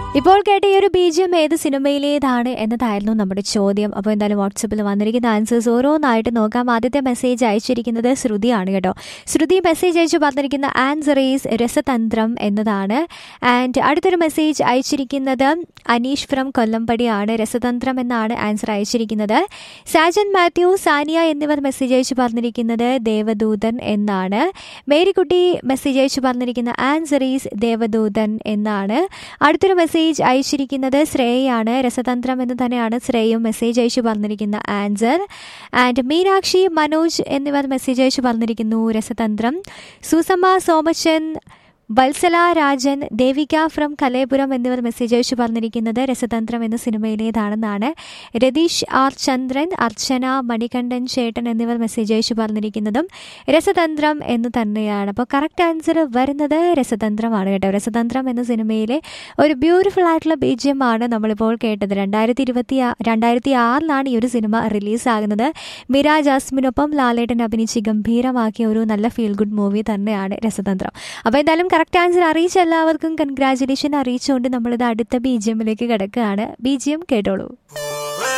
ഇപ്പോൾ കേട്ട ഈ ഒരു ബീജം ഏത് സിനിമയിലേതാണ് എന്നതായിരുന്നു നമ്മുടെ ചോദ്യം അപ്പോൾ എന്തായാലും വാട്സപ്പിൽ വന്നിരിക്കുന്ന ആൻസേഴ്സ് ഓരോന്നായിട്ട് നോക്കാം ആദ്യത്തെ മെസ്സേജ് അയച്ചിരിക്കുന്നത് ശ്രുതിയാണ് കേട്ടോ ശ്രുതി മെസ്സേജ് അയച്ചു പറഞ്ഞിരിക്കുന്ന ആൻസർ ഈസ് രസതന്ത്രം എന്നതാണ് ആൻഡ് അടുത്തൊരു മെസ്സേജ് അയച്ചിരിക്കുന്നത് അനീഷ് ഫ്രം കൊല്ലംപടിയാണ് രസതന്ത്രം എന്നാണ് ആൻസർ അയച്ചിരിക്കുന്നത് സാജൻ മാത്യു സാനിയ എന്നിവർ മെസ്സേജ് അയച്ചു പറഞ്ഞിരിക്കുന്നത് ദേവദൂതൻ എന്നാണ് മേരിക്കുട്ടി മെസ്സേജ് അയച്ചു പറഞ്ഞിരിക്കുന്ന ആൻസർ ഈസ് ദേവദൂതൻ എന്നാണ് അടുത്തൊരു മെസ്സേജ് അയച്ചിരിക്കുന്നത് ശ്രേയാണ് രസതന്ത്രം എന്ന് തന്നെയാണ് ശ്രേയും മെസ്സേജ് അയച്ചു പറഞ്ഞിരിക്കുന്ന ആൻസർ ആൻഡ് മീനാക്ഷി മനോജ് എന്നിവർ മെസ്സേജ് അയച്ചു പറഞ്ഞിരിക്കുന്നു രസതന്ത്രം സുസമ്മ സോമച്ചൻ വത്സല രാജൻ ദേവിക ഫ്രം കലയപുരം എന്നിവർ മെസ്സേജ് അയച്ചു പറഞ്ഞിരിക്കുന്നത് രസതന്ത്രം എന്ന സിനിമയിലേതാണെന്നാണ് രതീഷ് ആർ ചന്ദ്രൻ അർച്ചന മണികണ്ഠൻ ചേട്ടൻ എന്നിവർ മെസ്സേജ് അയച്ചു പറഞ്ഞിരിക്കുന്നതും രസതന്ത്രം എന്ന് തന്നെയാണ് അപ്പോൾ കറക്റ്റ് ആൻസർ വരുന്നത് രസതന്ത്രമാണ് കേട്ടോ രസതന്ത്രം എന്ന സിനിമയിലെ ഒരു ബ്യൂട്ടിഫുൾ ആയിട്ടുള്ള ബീജ്യമാണ് നമ്മളിപ്പോൾ കേട്ടത് രണ്ടായിരത്തി ഇരുപത്തി രണ്ടായിരത്തി ആറിലാണ് ഈ ഒരു സിനിമ റിലീസാകുന്നത് മിര ജാസ്മിനൊപ്പം ലാലേട്ടൻ അഭിനയിച്ച് ഗംഭീരമാക്കിയ ഒരു നല്ല ഫീൽ ഗുഡ് മൂവി തന്നെയാണ് രസതന്ത്രം അപ്പോൾ എന്തായാലും കറക്റ്റ് ആൻസർ അറിയിച്ച എല്ലാവർക്കും കൺഗ്രാചുലേഷൻ അറിയിച്ചുകൊണ്ട് നമ്മളിത് അടുത്ത ബി ജി എമ്മിലേക്ക് കിടക്കുകയാണ് ബി ജി എം കേട്ടോളൂ